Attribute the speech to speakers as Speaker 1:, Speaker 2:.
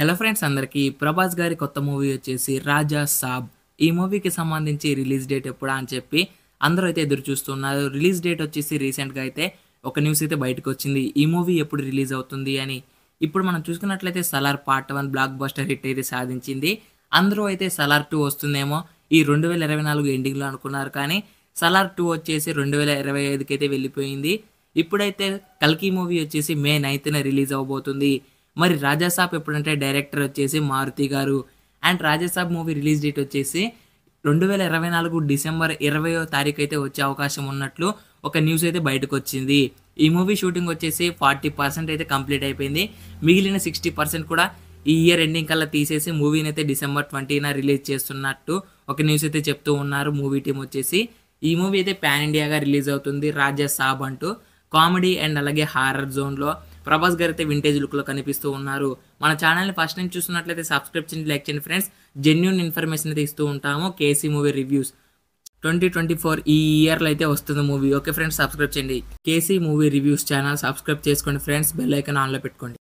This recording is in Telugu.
Speaker 1: హలో ఫ్రెండ్స్ అందరికీ ప్రభాస్ గారి కొత్త మూవీ వచ్చేసి రాజా సాబ్ ఈ మూవీకి సంబంధించి రిలీజ్ డేట్ ఎప్పుడా అని చెప్పి అందరూ అయితే ఎదురు చూస్తున్నారు రిలీజ్ డేట్ వచ్చేసి రీసెంట్గా అయితే ఒక న్యూస్ అయితే బయటకు వచ్చింది ఈ మూవీ ఎప్పుడు రిలీజ్ అవుతుంది అని ఇప్పుడు మనం చూసుకున్నట్లయితే Salaar part one blockbuster hit అయితే సాధించింది అందరూ అయితే సలార్ టూ వస్తుందేమో ఈ రెండు వేల ఇరవై నాలుగు ఎండింగ్లో అనుకున్నారు కానీ సలార్ టూ వచ్చేసి రెండు వేల ఇరవై ఐదుకి అయితే వెళ్ళిపోయింది ఇప్పుడైతే కల్కి మూవీ వచ్చేసి మే నైన్త్న రిలీజ్ అవబోతుంది మరి రాజాసాబ్ ఎప్పుడంటే డైరెక్టర్ వచ్చేసి Maruthi garu and Raja Saab movie release date వచ్చేసి రెండు వేల ఇరవై నాలుగు డిసెంబర్ ఇరవయో తారీఖు అయితే వచ్చే అవకాశం ఉన్నట్లు ఒక న్యూస్ అయితే బయటకు వచ్చింది ఈ మూవీ షూటింగ్ వచ్చేసి ఫార్టీ పర్సెంట్ అయితే కంప్లీట్ అయిపోయింది మిగిలిన సిక్స్టీ పర్సెంట్ కూడా ఈ ఇయర్ ఎండింగ్ కల్లా తీసేసి మూవీని అయితే డిసెంబర్ ట్వంటీన రిలీజ్ చేస్తున్నట్టు ఒక న్యూస్ అయితే చెప్తూ ఉన్నారు మూవీ టీం వచ్చేసి ఈ మూవీ అయితే పాన్ ఇండియాగా రిలీజ్ అవుతుంది రాజా సాబ్ అంటూ కామెడీ అండ్ అలాగే హారర్ జోన్లో ప్రభాస్ గారు అయితే వింటేజ్ లుక్లో కనిపిస్తూ ఉన్నారు మన ఛానల్ని ఫస్ట్ టైం చూస్తున్నట్లయితే సబ్స్క్రైబ్ చేయండి లైక్ చేయండి ఫ్రెండ్స్ జెన్యున్ ఇన్ఫర్మేషన్ అయితే ఇస్తూ ఉంటాము K C movie reviews twenty twenty four ఈ ఇయర్లో అయితే వస్తుంది మూవీ ఓకే ఫ్రెండ్స్ సబ్స్క్రైబ్ చేయండి K C movie reviews channel subscribe చేసుకోండి ఫ్రెండ్స్ బెల్ ఐకాన్ ఆన్లో పెట్టుకోండి